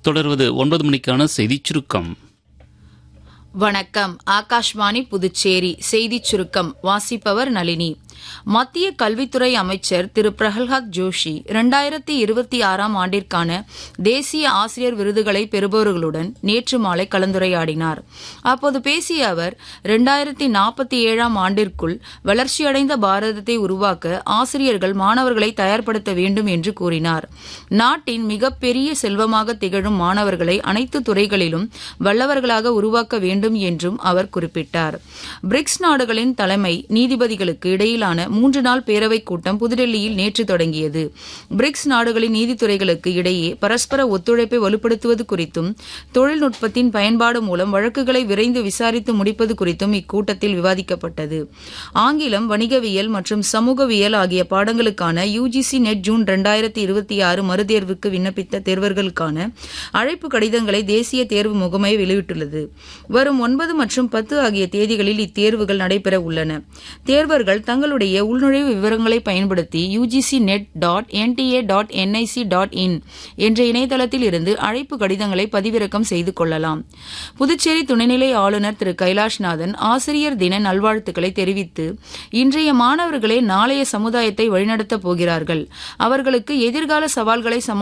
தொடர்வது ஒன்பது மணிக்கான செய்திச் சுருக்கம் வணக்கம் ஆகாஷ்வாணி புதுச்சேரி செய்திச் சுருக்கம் வாசிப்பவர் நளினி மத்திய கல்வித்துறை அமைச்சர் திரு பிரகலாத் ஜோஷி இரண்டாயிரத்தி இருபத்தி ஆறாம் ஆண்டிற்கான தேசிய ஆசிரியர் விருதுகளை பெறுபவர்களுடன் நேற்று மாலை கலந்துரையாடினார் அப்போது பேசிய அவர் இரண்டாயிரத்தி நாற்பத்தி ஏழாம் ஆண்டிற்குள் வளர்ச்சியடைந்த பாரதத்தை உருவாக்க ஆசிரியர்கள் மாணவர்களை தயார்படுத்த வேண்டும் என்று கூறினார் நாட்டின் மிகப்பெரிய செல்வமாக திகழும் மாணவர்களை அனைத்து துறைகளிலும் வல்லவர்களாக உருவாக்க வேண்டும் என்றும் அவர் குறிப்பிட்டார் பிரிக்ஸ் நாடுகளின் தலைமை நீதிபதிகளுக்கு இடையிலான மூன்று நாள் பேரவைக் கூட்டம் புதுடெல்லியில் நேற்று தொடங்கியது பிரிக்ஸ் நாடுகளின் நீதித்துறைகளுக்கு இடையே பரஸ்பர ஒத்துழைப்பை வலுப்படுத்துவது குறித்தும் தொழில்நுட்பத்தின் பயன்பாடு மூலம் வழக்குகளை விரைந்து விசாரித்து முடிப்பது குறித்தும் இக்கூட்டத்தில் விவாதிக்கப்பட்டது ஆங்கிலம் வணிகவியல் மற்றும் சமூகவியல் ஆகிய பாடங்களுக்கான யுஜிசி நெட் ஜூன் இரண்டாயிரத்தி இருபத்தி ஆறு மறுதேர்வுக்கு விண்ணப்பித்த தேர்வர்களுக்கான அழைப்பு கடிதங்களை தேசிய தேர்வு முகமை வெளியிட்டுள்ளது வரும் ஒன்பது மற்றும் பத்து ஆகிய தேதிகளில் இத்தேர்வுகள் நடைபெற உள்ளன தேர்வர்கள் தங்களுடைய உள்நுழைவு விவரங்களை பயன்படுத்தி UGC NET dot NTA dot NIC dot in என்ற இணையதளத்தில் இருந்து அழைப்பு கடிதங்களை பதிவிறக்கம் செய்து கொள்ளலாம் புதுச்சேரி துணைநிலை ஆளுநர் திரு கைலாஷ்நாதன் ஆசிரியர் தின நல்வாழ்த்துக்களை தெரிவித்து இன்றைய மாணவர்களே நாளைய சமுதாயத்தை வழிநடத்தப் போகிறார்கள் அவர்களுக்கு எதிர்கால சவால்களை சமாள